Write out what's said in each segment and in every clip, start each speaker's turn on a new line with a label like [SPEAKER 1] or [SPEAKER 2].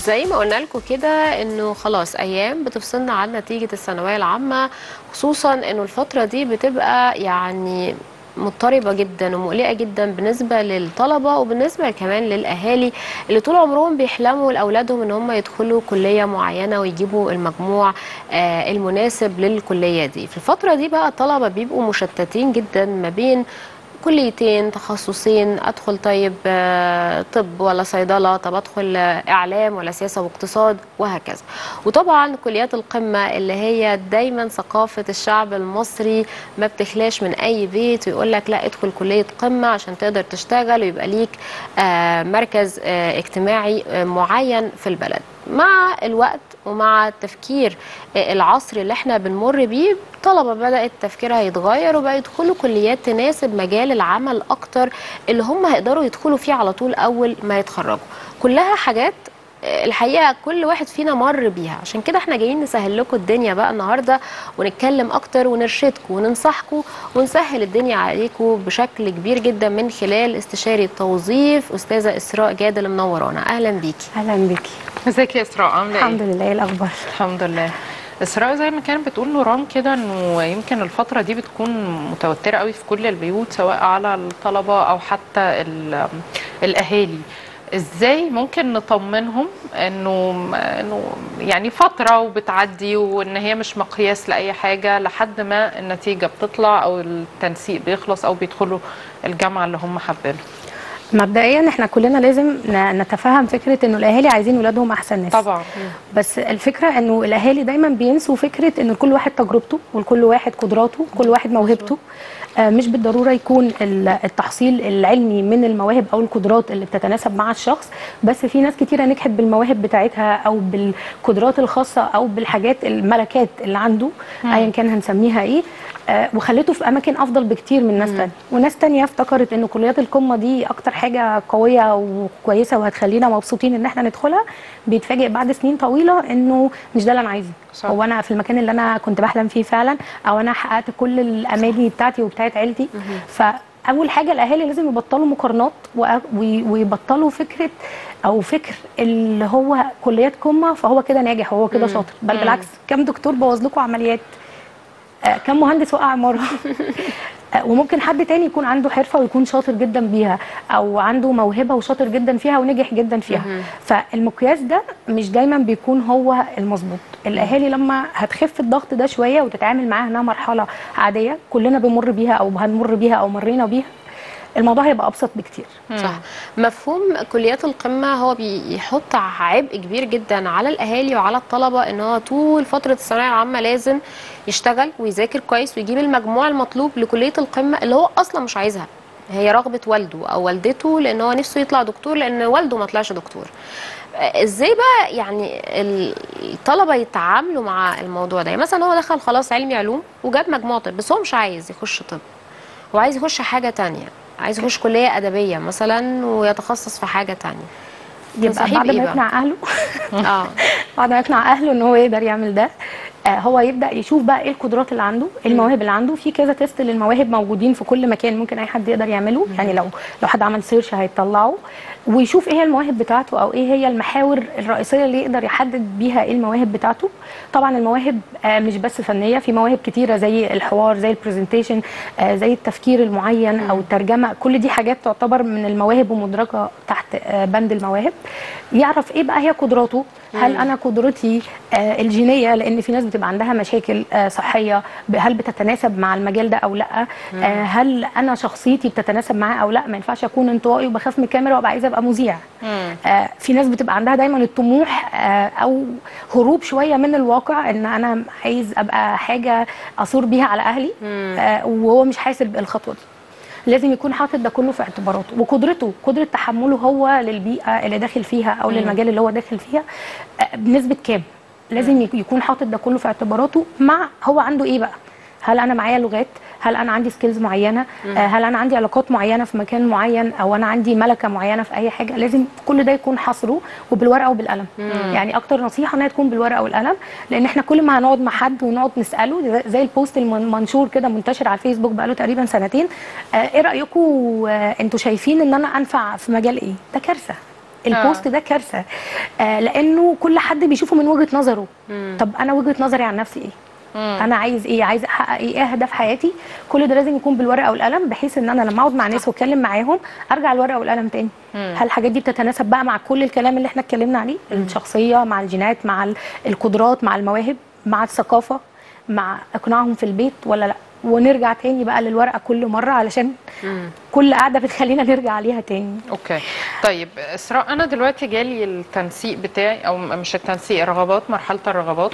[SPEAKER 1] زي ما قلنا لكم كده انه خلاص ايام بتفصلنا عن نتيجه الثانويه العامه خصوصا انه الفتره دي بتبقى يعني مضطربه جدا ومقلقه جدا بالنسبه للطلبه وبالنسبه كمان للاهالي اللي طول عمرهم بيحلموا لاولادهم ان هم يدخلوا كليه معينه ويجيبوا المجموع آه المناسب للكليه دي في الفتره دي بقى الطلبه بيبقوا مشتتين جدا ما بين كليتين تخصصين ادخل طيب آه، طب ولا صيدله طب ادخل آه، اعلام ولا سياسه واقتصاد وهكذا وطبعا كليات القمه اللي هي دايما ثقافه الشعب المصري ما بتخلاش من اي بيت ويقول لك لا ادخل كليه قمه عشان تقدر تشتغل ويبقى ليك آه، مركز آه، اجتماعي آه، معين في البلد مع الوقت ومع التفكير آه، العصر اللي احنا بنمر بيه طلبه بدات تفكيرها يتغير وبقى يدخلوا كليات تناسب مجال العمل اكتر اللي هم هيقدروا يدخلوا فيه على طول اول ما يتخرجوا كلها حاجات آه، الحقيقه كل واحد فينا مر بيها عشان كده احنا جايين نسهل لكم الدنيا بقى النهارده ونتكلم اكتر ونرشدكم وننصحكم ونسهل الدنيا عليكم بشكل كبير جدا من خلال استشاري التوظيف استاذه اسراء جاد اللي منورانا اهلا بيكي
[SPEAKER 2] اهلا بيكي
[SPEAKER 3] ازيك يا اسراء عامله ايه
[SPEAKER 2] الحمد لله ايه الاخبار
[SPEAKER 3] الحمد لله اسراء زي ما كانت بتقول نوران كده انه يمكن الفتره دي بتكون متوتره قوي في كل البيوت سواء على الطلبه او حتى ال- الاهالي ازاي ممكن نطمنهم انه انه يعني فتره وبتعدي وان هي مش مقياس لاي حاجه لحد ما النتيجه بتطلع او التنسيق بيخلص او بيدخلوا الجامعه اللي هم حابينها
[SPEAKER 2] مبدئيا احنا كلنا لازم ن- نتفهم فكره انه الاهالي عايزين ولادهم احسن ناس
[SPEAKER 3] طبعا
[SPEAKER 2] بس الفكره انه الاهالي دايما بينسوا فكره ان لكل واحد تجربته ولكل واحد قدراته كل واحد موهبته آه، مش بالضروره يكون ال- التحصيل العلمي من المواهب او القدرات اللي بتتناسب مع الشخص بس في ناس كتيره نجحت بالمواهب بتاعتها او بالقدرات الخاصه او بالحاجات الملكات اللي عنده ايا كان هنسميها ايه آه، وخلته في اماكن افضل بكتير من ناس تانية وناس تانية افتكرت ان كليات القمه دي اكتر حاجه قويه وكويسه وهتخلينا مبسوطين ان احنا ندخلها بيتفاجئ بعد سنين طويله انه مش ده اللي انا عايزه
[SPEAKER 3] صح.
[SPEAKER 2] هو انا في المكان اللي انا كنت بحلم فيه فعلا او انا حققت كل الاماني بتاعتي وبتاعت عيلتي فاول حاجه الاهالي لازم يبطلوا مقارنات وأ- وي- ويبطلوا فكره او فكر اللي هو كليات قمه فهو كده ناجح وهو كده شاطر بل بالعكس كم دكتور بوظ لكم عمليات آه، كم مهندس وقع عماره آه، وممكن حد تاني يكون عنده حرفه ويكون شاطر جدا بيها او عنده موهبه وشاطر جدا فيها ونجح جدا فيها فالمقياس ده مش دايما بيكون هو المظبوط الاهالي لما هتخف الضغط ده شويه وتتعامل معاها انها مرحله عاديه كلنا بنمر بيها او هنمر بيها او مرينا بيها الموضوع هيبقى ابسط بكتير
[SPEAKER 1] صح مفهوم كليات القمة هو بيحط عبء كبير جدا على الأهالي وعلى الطلبة إن هو طول فترة الثانوية العامة لازم يشتغل ويذاكر كويس ويجيب المجموع المطلوب لكلية القمة اللي هو أصلا مش عايزها هي رغبة والده أو والدته لأن هو نفسه يطلع دكتور لأن والده ما طلعش دكتور ازاي بقى يعني الطلبه يتعاملوا مع الموضوع ده يعني مثلا هو دخل خلاص علمي علوم وجاب مجموع طب بس هو مش عايز يخش طب هو عايز يخش حاجه تانية عايز يخش كليه ادبيه مثلا ويتخصص في حاجه تانية
[SPEAKER 2] يبقى
[SPEAKER 1] تنصحيه
[SPEAKER 2] بعد
[SPEAKER 1] بإيه
[SPEAKER 2] ما
[SPEAKER 1] بقى؟
[SPEAKER 2] يقنع اهله
[SPEAKER 1] اه
[SPEAKER 2] بعد ما يقنع اهله ان هو يقدر يعمل ده آه، هو يبدا يشوف بقى ايه القدرات اللي عنده ايه المواهب اللي عنده في كذا تيست للمواهب موجودين في كل مكان ممكن اي حد يقدر يعمله يعني لو لو حد عمل سيرش هيطلعه ويشوف ايه هي المواهب بتاعته او ايه هي المحاور الرئيسيه اللي يقدر يحدد بيها ايه المواهب بتاعته طبعا المواهب آه، مش بس فنيه في مواهب كتيره زي الحوار زي البرزنتيشن زي التفكير المعين او الترجمه كل دي حاجات تعتبر من المواهب ومدرجه تحت آه، بند المواهب يعرف ايه بقى هي قدراته هل انا قدرتي آه، الجينيه لان في ناس بتبقى عندها مشاكل آه، صحيه ب- هل بتتناسب مع المجال ده او لا آه، هل انا شخصيتي بتتناسب معاه او لا ما ينفعش اكون انطوائي وبخاف من الكاميرا وابقى عايزه ابقى مذيع آه، في ناس بتبقى عندها دايما الطموح آه، او هروب شويه من الواقع ان انا عايز ابقى حاجه اثور بيها على اهلي آه، وهو مش حاسب بالخطوه دي لازم يكون حاطط ده كله في اعتباراته وقدرته قدره تحمله هو للبيئه اللي داخل فيها او للمجال اللي هو داخل فيها آه، بنسبه كام لازم يك- يكون حاطط ده كله في اعتباراته مع هو عنده ايه بقى هل انا معايا لغات هل انا عندي سكيلز معينه آه، هل انا عندي علاقات معينه في مكان معين او انا عندي ملكه معينه في اي حاجه لازم كل ده يكون حصره وبالورقه وبالقلم يعني اكتر نصيحه انها تكون بالورقه والقلم لان احنا كل ما هنقعد مع حد ونقعد نساله زي- زي البوست المنشور كده منتشر على الفيسبوك بقاله تقريبا سنتين آه، ايه رايكم آه، انتوا شايفين ان انا انفع في مجال ايه ده كارثه البوست ده كارثه آه لانه كل حد بيشوفه من وجهه نظره طب انا وجهه نظري عن نفسي ايه انا عايز ايه عايز احقق ايه ايه اهداف حياتي كل ده لازم يكون بالورقه والقلم بحيث ان انا لما اقعد مع ناس واتكلم معاهم ارجع الورقه والقلم تاني هل الحاجات دي بتتناسب بقى مع كل الكلام اللي احنا اتكلمنا عليه الشخصيه مع الجينات مع ال- القدرات مع المواهب مع الثقافه مع اقناعهم في البيت ولا لا ونرجع تاني بقى للورقه كل مره علشان كل قعده بتخلينا نرجع عليها تاني
[SPEAKER 3] اوكي طيب اسراء انا دلوقتي جالي التنسيق بتاعي او مش التنسيق الرغبات مرحله الرغبات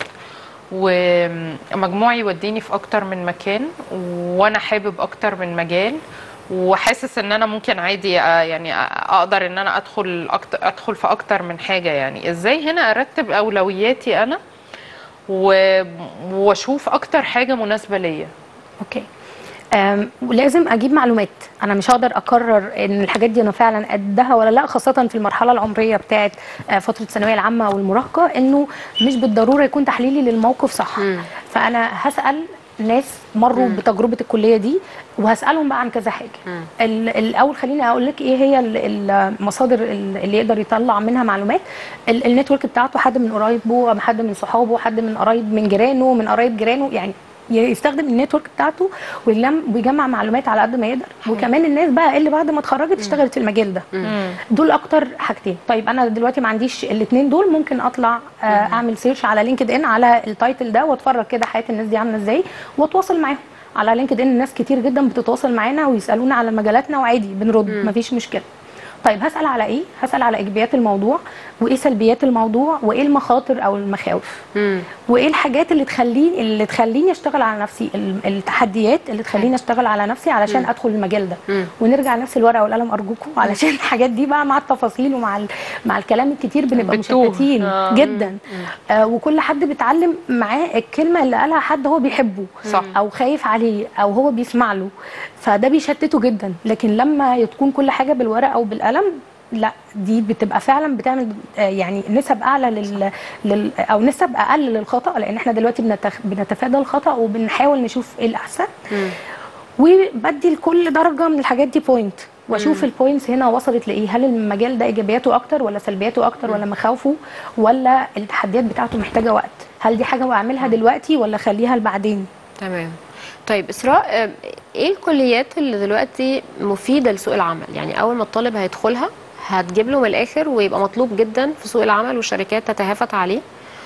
[SPEAKER 3] ومجموعي يوديني في اكتر من مكان وانا حابب اكتر من مجال وحاسس ان انا ممكن عادي آه، يعني اقدر ان انا ادخل أكتر ادخل في اكتر من حاجه يعني ازاي هنا ارتب اولوياتي انا و- واشوف اكتر حاجه مناسبه ليا
[SPEAKER 2] اوكي أم، ولازم اجيب معلومات انا مش هقدر اقرر ان الحاجات دي انا فعلا قدها ولا لا خاصه في المرحله العمريه بتاعه آه، فتره الثانويه العامه والمراهقه انه مش بالضروره يكون تحليلي للموقف صح فانا هسال ناس مروا بتجربه الكليه دي وهسالهم بقى عن كذا حاجه ال- الاول خليني اقول لك ايه هي ال- المصادر ال- اللي يقدر يطلع منها معلومات ال- النتورك بتاعته حد من قرايبه حد من صحابه حد من قرايب من جيرانه من قرايب جيرانه يعني يستخدم النتورك بتاعته ويلم ويجمع معلومات على قد ما يقدر وكمان الناس بقى اللي بعد ما اتخرجت اشتغلت في المجال ده دول اكتر حاجتين طيب انا دلوقتي ما عنديش الاثنين دول ممكن اطلع آه، اعمل سيرش على لينكد ان على التايتل ده واتفرج كده حياه الناس دي عامله ازاي واتواصل معاهم على لينكد ان ناس كتير جدا بتتواصل معانا ويسالونا على مجالاتنا وعادي بنرد مفيش مشكله طيب هسال على ايه هسال على ايجابيات الموضوع وايه سلبيات الموضوع وايه المخاطر او المخاوف وايه الحاجات اللي تخليني اللي تخليني اشتغل على نفسي ال- التحديات اللي تخليني اشتغل على نفسي علشان ادخل المجال ده ونرجع لنفس الورقه والقلم ارجوكم علشان الحاجات دي بقى مع التفاصيل ومع ال- مع الكلام الكتير بنبقى
[SPEAKER 3] بتوه.
[SPEAKER 2] مشتتين
[SPEAKER 3] آه.
[SPEAKER 2] جدا آه وكل حد بيتعلم معاه الكلمه اللي قالها حد هو بيحبه
[SPEAKER 3] صح.
[SPEAKER 2] او خايف عليه او هو بيسمع له فده بيشتته جدا لكن لما تكون كل حاجه بالورقه او بالقلم لا دي بتبقى فعلا بتعمل آه، يعني نسب اعلى لل... لل... او نسب اقل للخطا لان احنا دلوقتي بنتخ... بنتفادى الخطا وبنحاول نشوف ايه الاحسن وبدي لكل درجه من الحاجات دي بوينت واشوف البوينتس هنا وصلت لايه هل المجال ده ايجابياته اكتر ولا سلبياته اكتر ولا مخاوفه ولا التحديات بتاعته محتاجه وقت هل دي حاجه بعملها دلوقتي ولا اخليها لبعدين
[SPEAKER 1] تمام طيب اسراء آه، ايه الكليات اللي دلوقتي مفيده لسوق العمل يعني اول ما الطالب هيدخلها هتجيب له من الاخر ويبقى مطلوب جدا في سوق العمل والشركات تتهافت عليه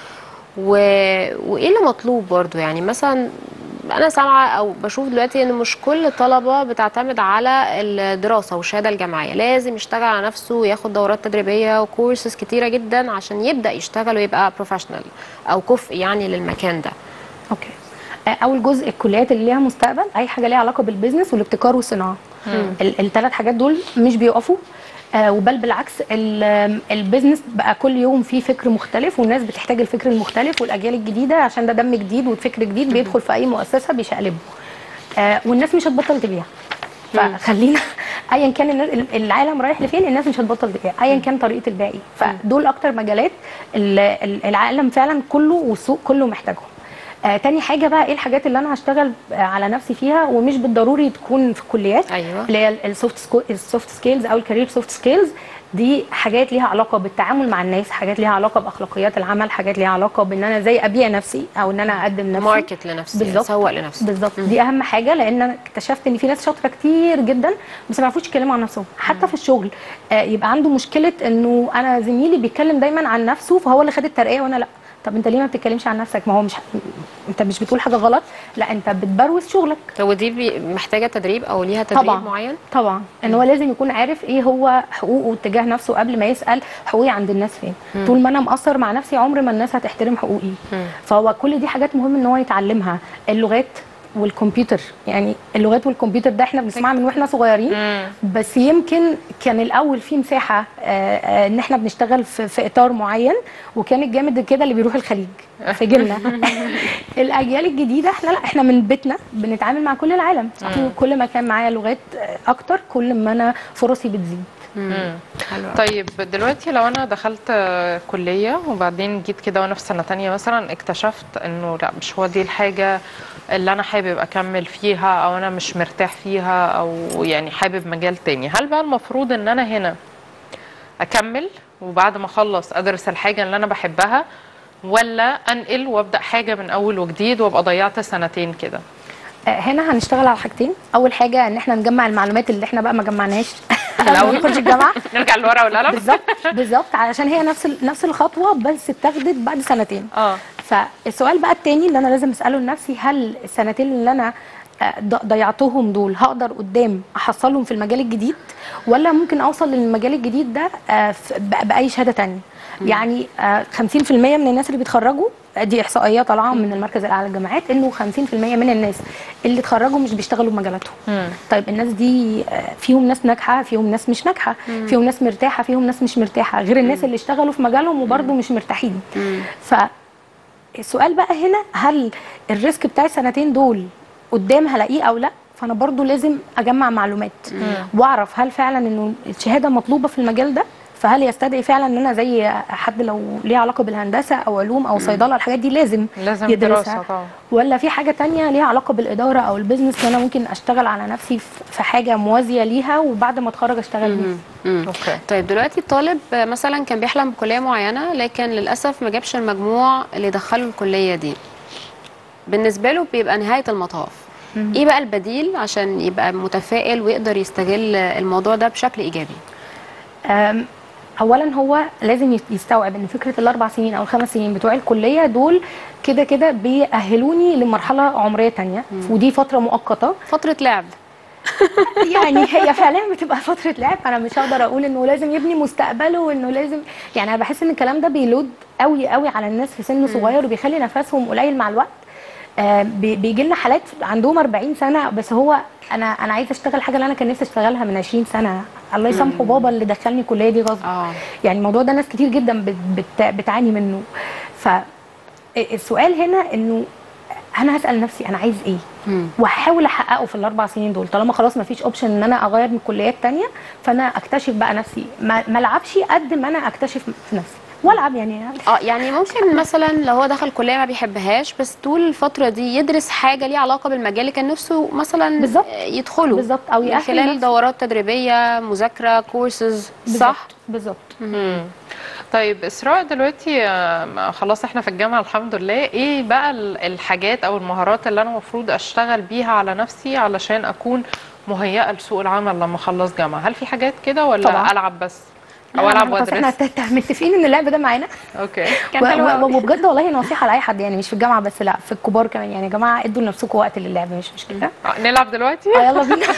[SPEAKER 1] و... وايه اللي مطلوب برضو يعني مثلا انا سامعه او بشوف دلوقتي ان مش كل الطلبه بتعتمد على الدراسه والشهاده الجامعيه لازم يشتغل على نفسه وياخد دورات تدريبيه وكورسز كتيره جدا عشان يبدا يشتغل ويبقى بروفيشنال او كفء يعني للمكان ده
[SPEAKER 2] اوكي آه، اول جزء الكليات اللي ليها مستقبل اي حاجه ليها علاقه بالبيزنس والابتكار والصناعه الثلاث حاجات دول مش بيقفوا آه وبل بالعكس ال- آم، البيزنس بقى كل يوم فيه فكر مختلف والناس بتحتاج الفكر المختلف والاجيال الجديده عشان ده دم جديد وفكر جديد بيدخل في اي مؤسسه بيشقلبه آه والناس مش هتبطل تبيع فخلينا ايا كان الناس العالم رايح لفين الناس مش هتبطل تبيع ايا كان طريقه البيع ايه فدول اكتر مجالات ال- ال- العالم فعلا كله والسوق كله محتاجهم آه تاني حاجه بقى ايه الحاجات اللي انا هشتغل آه على نفسي فيها ومش بالضروري تكون في كليات
[SPEAKER 1] أيوة.
[SPEAKER 2] اللي هي السوفت السوفت سكيلز او الكارير سوفت سكيلز دي حاجات ليها علاقه بالتعامل مع الناس حاجات ليها علاقه باخلاقيات العمل حاجات ليها علاقه بان انا ازاي ابيع نفسي او ان انا اقدم نفسي
[SPEAKER 1] ماركت لنفسي
[SPEAKER 2] بالظبط.
[SPEAKER 1] اسوق لنفسي
[SPEAKER 2] بالظبط دي اهم حاجه لان انا اكتشفت ان في ناس شاطره كتير جدا بس ما يعرفوش يتكلموا عن نفسهم حتى في الشغل آه يبقى عنده مشكله انه انا زميلي بيتكلم دايما عن نفسه فهو اللي خد الترقيه وانا لا طب انت ليه ما بتتكلمش عن نفسك ما هو مش انت مش بتقول حاجه غلط لا انت بتبروز شغلك
[SPEAKER 1] طب ودي بي- محتاجه تدريب او ليها تدريب
[SPEAKER 2] طبعا
[SPEAKER 1] معين
[SPEAKER 2] طبعا ان هو لازم يكون عارف ايه هو حقوقه تجاه نفسه قبل ما يسال حقوقي عند الناس فين طول ما انا مقصر مع نفسي عمر ما الناس هتحترم حقوقي فهو كل دي حاجات مهم ان هو يتعلمها اللغات والكمبيوتر يعني اللغات والكمبيوتر ده احنا بنسمعها من واحنا صغيرين بس يمكن كان الاول في مساحه آه، آه، ان احنا بنشتغل في, في اطار معين وكان الجامد كده اللي بيروح الخليج في جيلنا الاجيال الجديده احنا لا احنا من بيتنا بنتعامل مع كل العالم كل ما كان معايا لغات آه، اكتر كل ما انا فرصي بتزيد
[SPEAKER 1] حلو
[SPEAKER 3] طيب دلوقتي لو انا دخلت آه، كلية وبعدين جيت كده وانا في سنة تانية مثلا اكتشفت انه لا مش هو دي الحاجة اللي انا حابب اكمل فيها او انا مش مرتاح فيها او يعني حابب مجال تاني هل بقى المفروض ان انا هنا اكمل وبعد ما اخلص ادرس الحاجه اللي انا بحبها ولا انقل وابدا حاجه من اول وجديد وابقى ضيعت سنتين كده
[SPEAKER 2] آه، هنا هنشتغل على حاجتين اول حاجه ان احنا نجمع المعلومات اللي احنا بقى ما جمعناهاش
[SPEAKER 3] الأول.
[SPEAKER 2] قبل ما نخش الجامعه
[SPEAKER 3] نرجع للورقه والقلم
[SPEAKER 2] بالظبط بالظبط علشان هي نفس ال- نفس الخطوه بس اتاخدت بعد سنتين
[SPEAKER 3] اه
[SPEAKER 2] فالسؤال بقى التاني اللي انا لازم اساله لنفسي هل السنتين اللي انا آه، ض- ضيعتهم دول هقدر قدام احصلهم في المجال الجديد ولا ممكن اوصل للمجال الجديد ده آه، ف- ب- باي شهاده تانية يعني آه، 50% من الناس اللي بيتخرجوا آه، دي احصائيه طالعه من المركز الاعلى للجامعات انه 50% من الناس اللي اتخرجوا مش بيشتغلوا بمجالاتهم
[SPEAKER 3] مم.
[SPEAKER 2] طيب الناس دي آه، فيهم ناس ناجحه فيهم ناس مش ناجحه فيهم ناس مرتاحه فيهم ناس مش مرتاحه غير الناس اللي اشتغلوا في مجالهم وبرضه مش مرتاحين ف السؤال بقى هنا هل الريسك بتاع السنتين دول قدام هلاقيه او لا فانا برضو لازم اجمع معلومات واعرف هل فعلا انه الشهاده مطلوبه في المجال ده فهل يستدعي فعلا ان انا زي حد لو ليه علاقه بالهندسه او علوم او صيدله الحاجات دي لازم
[SPEAKER 3] لازم
[SPEAKER 2] يدرسها
[SPEAKER 3] دراسه طبعا
[SPEAKER 2] ولا في حاجه تانية ليها علاقه بالاداره او البيزنس ان انا ممكن اشتغل على نفسي في في حاجه موازيه ليها وبعد ما اتخرج اشتغل بيها
[SPEAKER 1] مم.
[SPEAKER 3] اوكي
[SPEAKER 1] طيب دلوقتي الطالب مثلا كان بيحلم بكليه معينه لكن للاسف ما جابش المجموع اللي دخله الكليه دي بالنسبه له بيبقى نهايه المطاف ايه بقى البديل عشان يبقى متفائل ويقدر يستغل الموضوع ده بشكل ايجابي
[SPEAKER 2] أم، اولا هو لازم يس- يستوعب ان فكره الاربع سنين او الخمس سنين بتوع الكليه دول كده كده بيأهلوني لمرحله عمريه تانية ودي فتره مؤقته
[SPEAKER 1] فتره لعب
[SPEAKER 2] يعني هي فعلا بتبقى فتره لعب انا مش هقدر اقول انه لازم يبني مستقبله وانه لازم يعني انا بحس ان الكلام ده بيلود قوي قوي على الناس في سن صغير وبيخلي نفسهم قليل مع الوقت آه بيجي لنا حالات عندهم 40 سنه بس هو انا انا عايزه اشتغل حاجه اللي انا كان نفسي اشتغلها من 20 سنه الله يسامحه بابا اللي دخلني الكليه دي غصب
[SPEAKER 1] اه
[SPEAKER 2] يعني الموضوع ده ناس كتير جدا بت بت بتعاني منه فالسؤال هنا انه انا هسال نفسي انا عايز ايه
[SPEAKER 1] مم.
[SPEAKER 2] واحاول احققه في الاربع سنين دول طالما خلاص ما فيش اوبشن ان انا اغير من كليات تانية فانا اكتشف بقى نفسي ما ما العبش قد ما انا اكتشف في نفسي والعب يعني
[SPEAKER 1] اه يعني ممكن مثلا لو هو دخل كليه ما بيحبهاش بس طول الفتره دي يدرس حاجه ليها علاقه بالمجال اللي كان نفسه مثلا
[SPEAKER 2] بالظبط.
[SPEAKER 1] يدخله
[SPEAKER 2] بالظبط او
[SPEAKER 1] من
[SPEAKER 2] يأهل
[SPEAKER 1] خلال
[SPEAKER 2] نفسه.
[SPEAKER 1] دورات تدريبيه مذاكره كورسز صح
[SPEAKER 2] بالظبط
[SPEAKER 3] مم. طيب اسراء دلوقتي آم، خلاص احنا في الجامعه الحمد لله ايه بقى ال- الحاجات او المهارات اللي انا المفروض اشتغل بيها على نفسي علشان اكون مهيئه لسوق العمل لما اخلص جامعه هل في حاجات كده ولا
[SPEAKER 2] طبعا.
[SPEAKER 3] العب بس
[SPEAKER 2] لا،
[SPEAKER 3] او
[SPEAKER 2] لا،
[SPEAKER 3] العب
[SPEAKER 2] خلاص احنا
[SPEAKER 3] وادرس
[SPEAKER 2] ت- ت- متفقين ان اللعب ده معانا
[SPEAKER 3] اوكي
[SPEAKER 1] كان حلو
[SPEAKER 2] و-
[SPEAKER 1] أوي.
[SPEAKER 2] و- وبجد والله نصيحه لاي حد يعني مش في الجامعه بس لا في الكبار كمان يعني يا جماعه ادوا لنفسكم وقت للعب مش مشكله
[SPEAKER 3] آه، نلعب دلوقتي
[SPEAKER 2] اه يلا بينا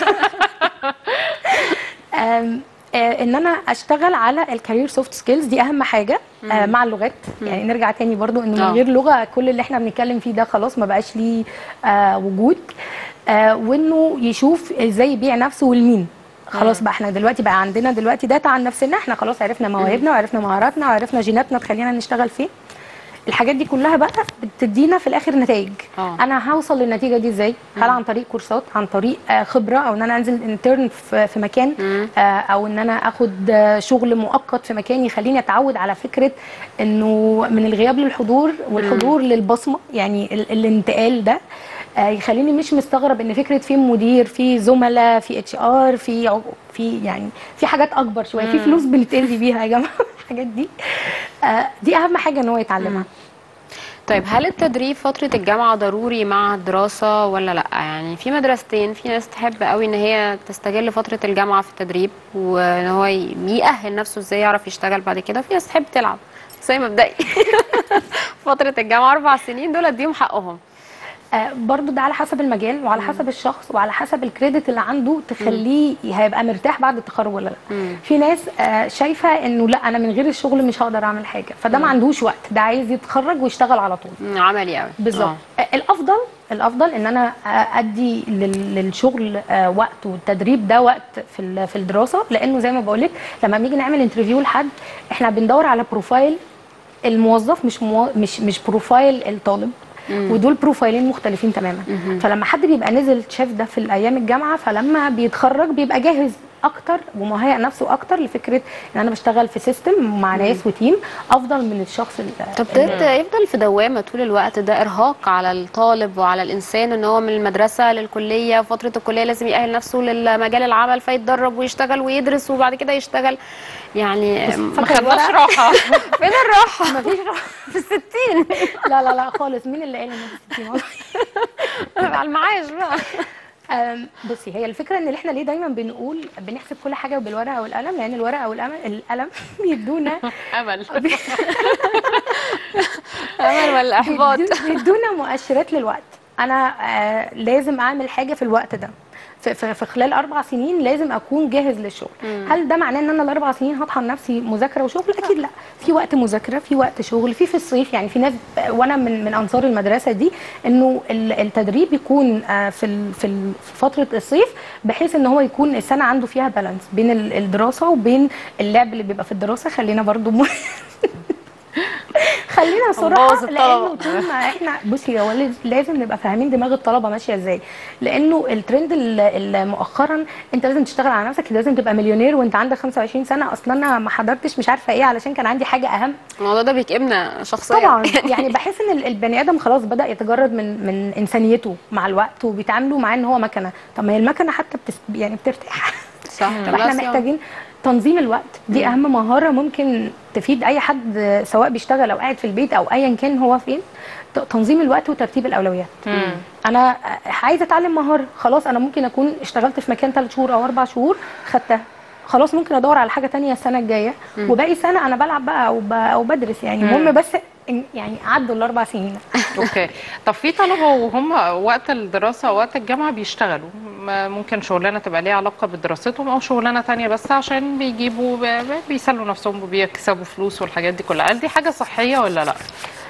[SPEAKER 2] أم، آه، ان انا اشتغل على الكارير سوفت سكيلز دي اهم حاجه آه، مع اللغات يعني نرجع تاني برضو انه
[SPEAKER 1] آه.
[SPEAKER 2] من غير لغه كل اللي احنا بنتكلم فيه ده خلاص ما بقاش ليه آه، وجود آه، وانه يشوف ازاي يبيع نفسه ولمين خلاص بقى احنا دلوقتي بقى عندنا دلوقتي داتا عن نفسنا احنا خلاص عرفنا مواهبنا وعرفنا مهاراتنا وعرفنا جيناتنا تخلينا نشتغل فين الحاجات دي كلها بقى بتدينا في الاخر نتائج
[SPEAKER 1] آه.
[SPEAKER 2] انا هوصل للنتيجه دي ازاي هل عن طريق كورسات عن طريق آه، خبره او ان انا انزل انترن في في مكان آه، او ان انا اخد آه، شغل مؤقت في مكان يخليني اتعود على فكره انه من الغياب للحضور والحضور للبصمه يعني ال- الانتقال ده آه، يخليني مش مستغرب ان فكره في مدير في زملاء في اتش ار في عق- في يعني في حاجات اكبر شويه في فلوس بنتاذي بيها يا جماعه الحاجات دي آه، دي اهم حاجه ان هو يتعلمها
[SPEAKER 1] طيب هل التدريب فترة الجامعة ضروري مع الدراسة ولا لأ؟ يعني في مدرستين في ناس تحب قوي ان هي تستغل فترة الجامعة في التدريب وان هو ي- يأهل نفسه ازاي يعرف يشتغل بعد كده وفي ناس تحب تلعب زي مبدئي فترة الجامعة أربع سنين دول اديهم حقهم
[SPEAKER 2] آه، برضو ده على حسب المجال وعلى حسب الشخص وعلى حسب الكريدت اللي عنده تخليه هيبقى مرتاح بعد التخرج ولا لا
[SPEAKER 1] مم.
[SPEAKER 2] في ناس آه، شايفه انه لا انا من غير الشغل مش هقدر اعمل حاجه فده ما عندوش وقت ده عايز يتخرج ويشتغل على طول
[SPEAKER 1] مم، عملي قوي
[SPEAKER 2] بالظبط آه، الافضل الافضل ان انا آه، ادي لل- للشغل آه، وقت والتدريب ده وقت في ال- في الدراسه لانه زي ما بقول لك لما بنيجي نعمل انترفيو لحد احنا بندور على بروفايل الموظف مش مو... مش مش بروفايل الطالب ودول بروفايلين مختلفين تماما فلما حد بيبقى نزل شاف ده في الايام الجامعه فلما بيتخرج بيبقى جاهز اكتر ومهيئ نفسه اكتر لفكره ان انا بشتغل في سيستم مع ناس وتيم افضل من الشخص اللي
[SPEAKER 1] طب ده يفضل في دوامه طول الوقت ده ارهاق على الطالب وعلى الانسان ان هو من المدرسه للكليه فتره الكليه لازم يأهل نفسه للمجال العمل فيتدرب ويشتغل ويدرس وبعد كده يشتغل يعني
[SPEAKER 3] ما خدناش راحه
[SPEAKER 1] فين الراحه
[SPEAKER 2] مفيش راحة.
[SPEAKER 1] في الستين
[SPEAKER 2] لا لا لا خالص مين اللي قال ان في 60 والله
[SPEAKER 1] على المعاش بقى
[SPEAKER 2] أم، بصي هي الفكره ان احنا ليه دايما بنقول بنحسب كل حاجه بالورقه والقلم لان الورقه والقلم القلم بيدونا
[SPEAKER 3] امل
[SPEAKER 1] امل ولا احباط
[SPEAKER 2] بيدو- بيدونا مؤشرات للوقت انا آه لازم اعمل حاجه في الوقت ده في, في, في خلال اربع سنين لازم اكون جاهز للشغل هل ده معناه ان انا الاربع سنين هطحن نفسي مذاكره وشغل اكيد لا في وقت مذاكره في وقت شغل في في الصيف يعني في ناس وانا من من انصار المدرسه دي انه ال- التدريب يكون آه، في ال- في ال- في فتره الصيف بحيث ان هو يكون السنه عنده فيها بالانس بين ال- الدراسه وبين اللعب اللي بيبقى في الدراسه خلينا برضو م... خلينا
[SPEAKER 1] هنبوظ
[SPEAKER 2] صراحه
[SPEAKER 1] الطلبة.
[SPEAKER 2] لانه طول ما احنا بصي هو لاز- لازم نبقى فاهمين دماغ الطلبه ماشيه ازاي لانه الترند ال- ال- مؤخرا انت لازم تشتغل على نفسك لازم تبقى مليونير وانت عندك 25 سنه اصلا انا ما حضرتش مش عارفه ايه علشان كان عندي حاجه اهم
[SPEAKER 1] الموضوع ده بيكئبنا شخصيا
[SPEAKER 2] طبعا يعني بحس ان ال- البني ادم خلاص بدا يتجرد من من انسانيته مع الوقت وبيتعاملوا معاه ان هو مكنه طب ما هي المكنه حتى بتس يعني بترتاح
[SPEAKER 1] صح
[SPEAKER 2] طب احنا محتاجين تنظيم الوقت دي اهم مهاره ممكن تفيد اي حد سواء بيشتغل او قاعد في البيت او ايا كان هو فين ت- تنظيم الوقت وترتيب الاولويات انا عايزه اتعلم مهاره خلاص انا ممكن اكون اشتغلت في مكان ثلاث شهور او اربع شهور خدتها خلاص ممكن ادور على حاجه تانية السنه الجايه وباقي سنه انا بلعب بقى او ب- او بدرس يعني المهم بس إن- يعني عدوا الاربع سنين
[SPEAKER 3] اوكي طب في طلبه وهم وقت الدراسه وقت الجامعه بيشتغلوا ما- ممكن شغلانه تبقى ليها علاقه بدراستهم او شغلانه تانية بس عشان بيجيبوا ب- بيسلوا نفسهم وبيكسبوا فلوس والحاجات دي كلها هل دي حاجه صحيه ولا لا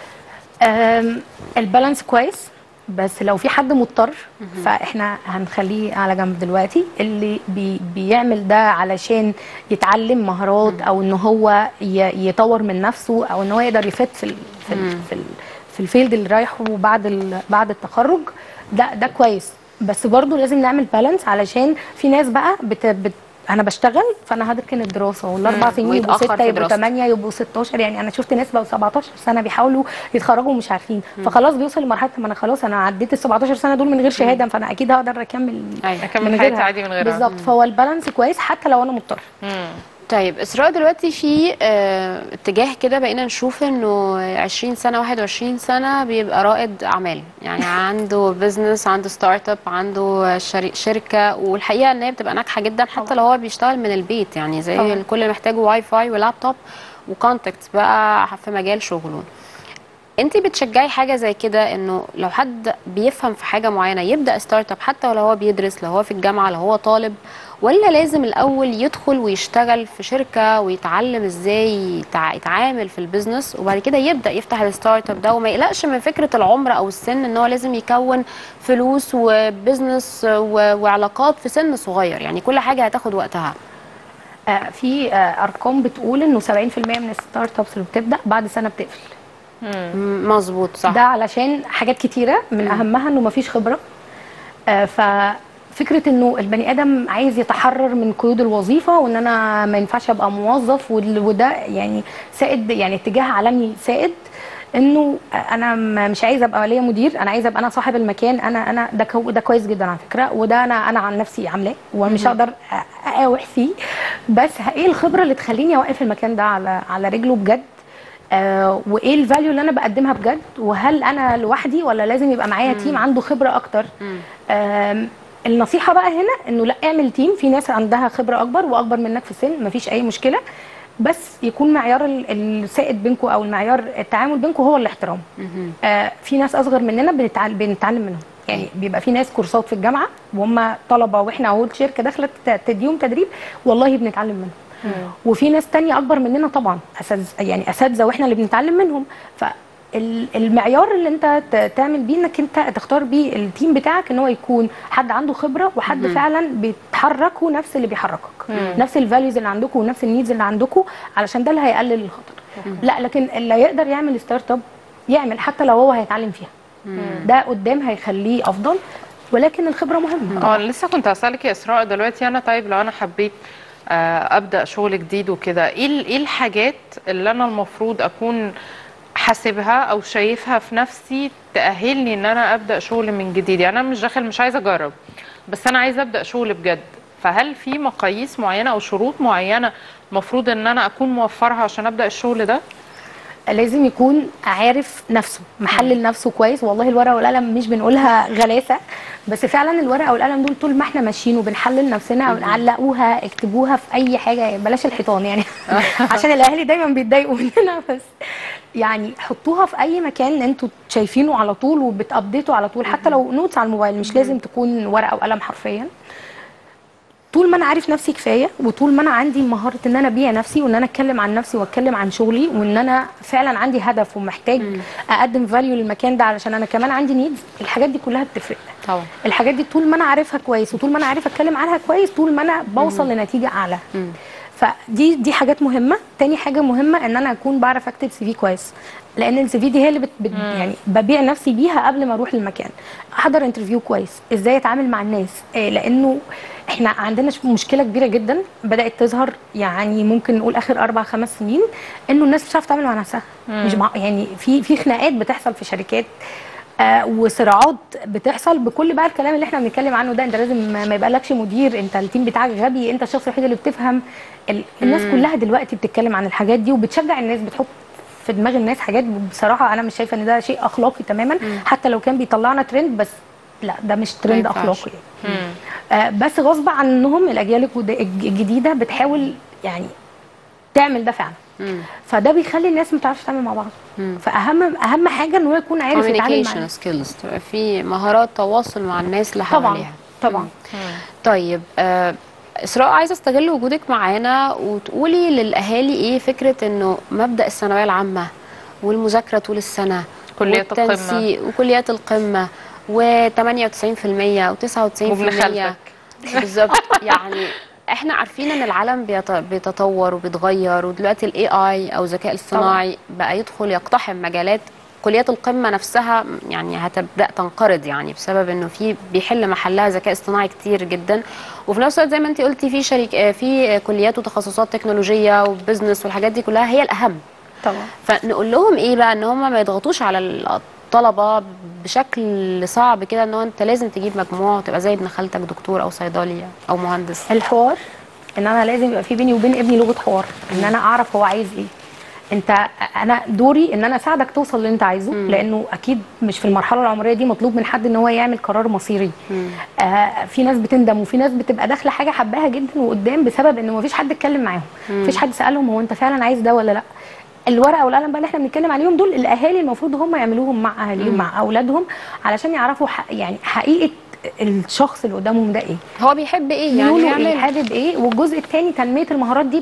[SPEAKER 2] أم، البالانس كويس بس لو في حد مضطر فاحنا هنخليه على جنب دلوقتي اللي بي بيعمل ده علشان يتعلم مهارات او ان هو ي- يطور من نفسه او ان هو يقدر يفت في ال في ال في, ال في الفيلد اللي رايحه بعد ال بعد التخرج ده ده كويس بس برضه لازم نعمل بالانس علشان في ناس بقى بت, بت انا بشتغل فانا هدركن الدراسه والاربع
[SPEAKER 1] مم.
[SPEAKER 2] سنين يبقوا
[SPEAKER 1] ويتأخر
[SPEAKER 2] سته
[SPEAKER 1] في
[SPEAKER 2] يبقوا
[SPEAKER 1] دراسته.
[SPEAKER 2] 8 يبقوا 16 يعني انا شفت ناس بقوا 17 سنه بيحاولوا يتخرجوا ومش عارفين فخلاص بيوصل لمرحله ما انا خلاص انا عديت ال 17 سنه دول من غير شهاده فانا اكيد هقدر اكمل
[SPEAKER 1] أيوة.
[SPEAKER 3] اكمل
[SPEAKER 2] من
[SPEAKER 3] حياتي
[SPEAKER 2] غيرها.
[SPEAKER 3] عادي من غيرها
[SPEAKER 2] بالظبط فهو البالانس كويس حتى لو انا مضطر
[SPEAKER 3] مم.
[SPEAKER 1] طيب اسراء دلوقتي في اه اتجاه كده بقينا نشوف انه 20 سنه 21 سنه بيبقى رائد اعمال يعني عنده بزنس عنده ستارت اب عنده شري- شركه والحقيقه ان هي بتبقى ناجحه جدا حتى لو هو بيشتغل من البيت يعني زي
[SPEAKER 2] طبعاً.
[SPEAKER 1] الكل اللي محتاجه واي فاي ولابتوب وكونتاكت بقى في مجال شغله انت بتشجعي حاجه زي كده انه لو حد بيفهم في حاجه معينه يبدا ستارت اب حتى لو هو بيدرس لو هو في الجامعه لو هو طالب ولا لازم الاول يدخل ويشتغل في شركه ويتعلم ازاي يتع- يتعامل في البيزنس وبعد كده يبدا يفتح الستارت اب ده وما يقلقش من فكره العمر او السن ان هو لازم يكون فلوس وبزنس و- وعلاقات في سن صغير يعني كل حاجه هتاخد وقتها
[SPEAKER 2] آه في آه ارقام بتقول انه 70% من الستارت ابس اللي بتبدا بعد سنه بتقفل
[SPEAKER 1] م- مظبوط صح
[SPEAKER 2] ده علشان حاجات كتيره من اهمها انه مفيش خبره آه، ففكره انه البني ادم عايز يتحرر من قيود الوظيفه وان انا ما ينفعش ابقى موظف وال- وده يعني سائد يعني اتجاه عالمي سائد انه انا م- مش عايزه ابقى ليا مدير انا عايزه ابقى انا صاحب المكان انا انا ده كو ده كويس جدا على فكره وده انا انا عن نفسي عاملاه ومش هقدر أ- اقاوح فيه بس ه- ايه الخبره اللي تخليني اوقف المكان ده على على رجله بجد آه وايه الفاليو اللي انا بقدمها بجد وهل انا لوحدي ولا لازم يبقى معايا تيم عنده خبره اكتر آم، النصيحه بقى هنا انه لا اعمل تيم في ناس عندها خبره اكبر واكبر منك في السن مفيش اي مشكله بس يكون معيار ال- السائد بينكم او المعيار التعامل بينكم هو الاحترام آه في ناس اصغر مننا بنتعلم بنتعلم منهم يعني بيبقى في ناس كورسات في الجامعه وهم طلبه واحنا اهو الشركه داخله ت- تديهم تدريب والله بنتعلم منهم وفي ناس تانية اكبر مننا طبعا اساتذه يعني اساتذه واحنا اللي بنتعلم منهم فالمعيار اللي انت ت- تعمل بيه انك انت تختار بيه التيم بتاعك ان هو يكون حد عنده خبره وحد فعلا بيتحركوا نفس اللي بيحركك نفس الفاليوز اللي عندكم ونفس النيدز اللي عندكم علشان ده اللي هيقلل الخطر لا لكن اللي يقدر يعمل ستارت اب يعمل حتى لو هو هيتعلم فيها ده قدام هيخليه افضل ولكن الخبره مهمه
[SPEAKER 3] اه أنا لسه كنت هسألك يا اسراء دلوقتي انا طيب لو انا حبيت آه، ابدا شغل جديد وكده ايه ال- ايه الحاجات اللي انا المفروض اكون حاسبها او شايفها في نفسي تاهلني ان انا ابدا شغل من جديد يعني انا مش داخل مش عايزه اجرب بس انا عايزه ابدا شغل بجد فهل في مقاييس معينه او شروط معينه المفروض ان انا اكون موفرها عشان ابدا الشغل ده
[SPEAKER 2] لازم يكون عارف نفسه محلل نفسه كويس والله الورقه والقلم مش بنقولها غلاسه بس فعلا الورقه والقلم دول طول ما احنا ماشيين وبنحلل نفسنا او علقوها اكتبوها في اي حاجه بلاش الحيطان يعني عشان الاهالي دايما بيتضايقوا مننا بس يعني حطوها في اي مكان انتوا شايفينه على طول وبتابديتوا على طول حتى لو نوتس على الموبايل مش لازم تكون ورقه وقلم حرفيا طول ما انا عارف نفسي كفايه وطول ما انا عندي مهاره ان انا ابيع نفسي وان انا اتكلم عن نفسي واتكلم عن شغلي وان انا فعلا عندي هدف ومحتاج اقدم فاليو للمكان ده علشان انا كمان عندي نيدز الحاجات دي كلها بتفرق
[SPEAKER 1] طبعا
[SPEAKER 2] الحاجات دي طول ما انا عارفها كويس وطول ما انا عارفه اتكلم عنها كويس طول ما انا بوصل لنتيجه اعلى فدي دي حاجات مهمه تاني حاجه مهمه ان انا اكون بعرف اكتب سي في كويس لان السي في دي هي اللي بت بت يعني ببيع نفسي بيها قبل ما اروح المكان احضر انترفيو كويس ازاي اتعامل مع الناس إيه لانه احنا عندنا ش- مشكله كبيره جدا بدات تظهر يعني ممكن نقول اخر اربع خمس سنين انه الناس مش عارفه تتعامل مع نفسها مش مع يعني في في خناقات بتحصل في شركات آه وصراعات بتحصل بكل بقى الكلام اللي احنا بنتكلم عنه ده انت لازم ما ما يبقالكش مدير انت التيم بتاعك غبي انت الشخص الوحيد اللي بتفهم ال... الناس كلها دلوقتي بتتكلم عن الحاجات دي وبتشجع الناس بتحط في دماغ الناس حاجات بصراحه انا مش شايفه ان ده شيء اخلاقي تماما حتى لو كان بيطلعنا ترند بس لا ده مش ترند
[SPEAKER 1] ينفعش.
[SPEAKER 2] اخلاقي آه بس غصب عنهم الاجيال الجد- الج- الجديده بتحاول يعني تعمل ده فعلا
[SPEAKER 1] مم.
[SPEAKER 2] فده بيخلي الناس ما تعرفش تتعامل مع بعض فاهم اهم حاجه ان هو يكون عارف يتعامل مع
[SPEAKER 1] communication
[SPEAKER 2] الناس.
[SPEAKER 1] skills تبقى في مهارات تواصل مع الناس اللي
[SPEAKER 2] طبعا
[SPEAKER 1] حواليها
[SPEAKER 2] طبعا
[SPEAKER 1] طيب آه، اسراء عايزه استغل وجودك معانا وتقولي للاهالي ايه فكره انه مبدا الثانويه العامه والمذاكره طول السنه
[SPEAKER 3] كليات القمة.
[SPEAKER 1] والتنسيق وكليات القمه و98% و99%
[SPEAKER 3] وابن خالتك.
[SPEAKER 1] بالظبط يعني احنا عارفين ان العالم بيت- بيتطور وبيتغير ودلوقتي الاي اي او الذكاء الاصطناعي بقى يدخل يقتحم مجالات كليات القمه نفسها يعني هتبدا تنقرض يعني بسبب انه في بيحل محلها ذكاء اصطناعي كتير جدا وفي نفس الوقت زي ما انت قلتي في شريك آه، في كليات وتخصصات تكنولوجيه وبزنس والحاجات دي كلها هي الاهم
[SPEAKER 2] طبعا
[SPEAKER 1] فنقول لهم ايه بقى ان هم ما يضغطوش على الطلبه بشكل صعب كده ان هو انت لازم تجيب مجموع وتبقى زي ابن خالتك دكتور او صيدلي او مهندس
[SPEAKER 2] الحوار ان انا لازم يبقى في بيني وبين ابني لغه حوار ان انا اعرف هو عايز ايه انت انا دوري ان انا اساعدك توصل اللي انت عايزه لانه اكيد مش في المرحله العمريه دي مطلوب من حد ان هو يعمل قرار مصيري آه في ناس بتندم وفي ناس بتبقى داخله حاجه حباها جدا وقدام بسبب انه مفيش حد اتكلم معاهم مفيش حد سالهم هو انت فعلا عايز ده ولا لا الورقه والقلم بقى اللي احنا بنتكلم عليهم دول الاهالي المفروض هم يعملوهم مع اهاليهم مع اولادهم علشان يعرفوا ح- يعني حقيقه الشخص اللي قدامهم ده ايه
[SPEAKER 1] هو بيحب ايه يعني
[SPEAKER 2] ميوله ايه
[SPEAKER 1] يعمل
[SPEAKER 2] حابب ايه والجزء الثاني تنميه المهارات دي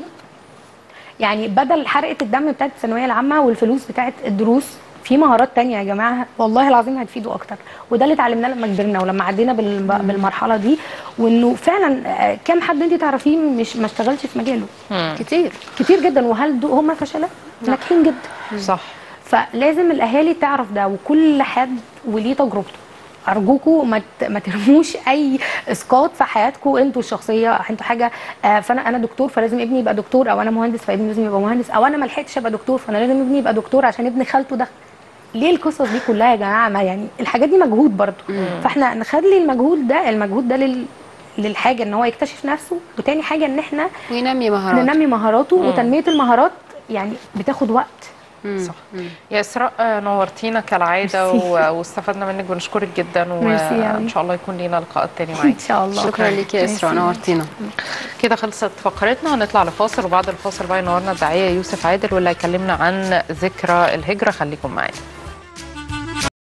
[SPEAKER 2] يعني بدل حرقه الدم بتاعت الثانويه العامه والفلوس بتاعت الدروس في مهارات تانية يا جماعه والله العظيم هتفيدوا اكتر وده اللي اتعلمناه لما كبرنا ولما عدينا بال- بالمرحله دي وانه فعلا آه، كام حد انت تعرفيه مش ما اشتغلش في مجاله
[SPEAKER 1] كتير
[SPEAKER 2] كتير جدا وهل دو- هم فشلات ناجحين جدا
[SPEAKER 3] صح
[SPEAKER 2] فلازم الاهالي تعرف ده وكل حد وليه تجربته ارجوكوا ما ت- ما ترموش اي اسقاط في حياتكم انتوا الشخصيه انتوا حاجه آه، فانا انا دكتور فلازم ابني يبقى دكتور او انا مهندس فابني لازم يبقى مهندس او انا ما لحقتش ابقى دكتور فانا لازم ابني يبقى دكتور عشان ابن خالته ده ليه القصص دي كلها يا جماعه ما يعني الحاجات دي مجهود برضو فاحنا نخلي المجهود ده المجهود ده لل للحاجه ان هو يكتشف نفسه وتاني حاجه ان احنا
[SPEAKER 1] وينمي مهارات
[SPEAKER 2] ننمي مهاراته وتنميه المهارات يعني بتاخد وقت
[SPEAKER 3] صح يا اسراء آه، نورتينا كالعاده
[SPEAKER 2] ميرسي.
[SPEAKER 3] و- واستفدنا منك بنشكرك جدا
[SPEAKER 2] ميرسي أوي.
[SPEAKER 3] وان شاء الله يكون لينا لقاءات تاني
[SPEAKER 2] ان
[SPEAKER 3] معاكي
[SPEAKER 2] شاء الله
[SPEAKER 1] شكرا ليكي يا اسراء
[SPEAKER 2] ميرسي.
[SPEAKER 1] نورتينا
[SPEAKER 3] كده خلصت فقرتنا هنطلع لفاصل وبعد الفاصل بقى ينورنا الداعيه يوسف عادل واللي هيكلمنا عن ذكرى الهجره خليكم معانا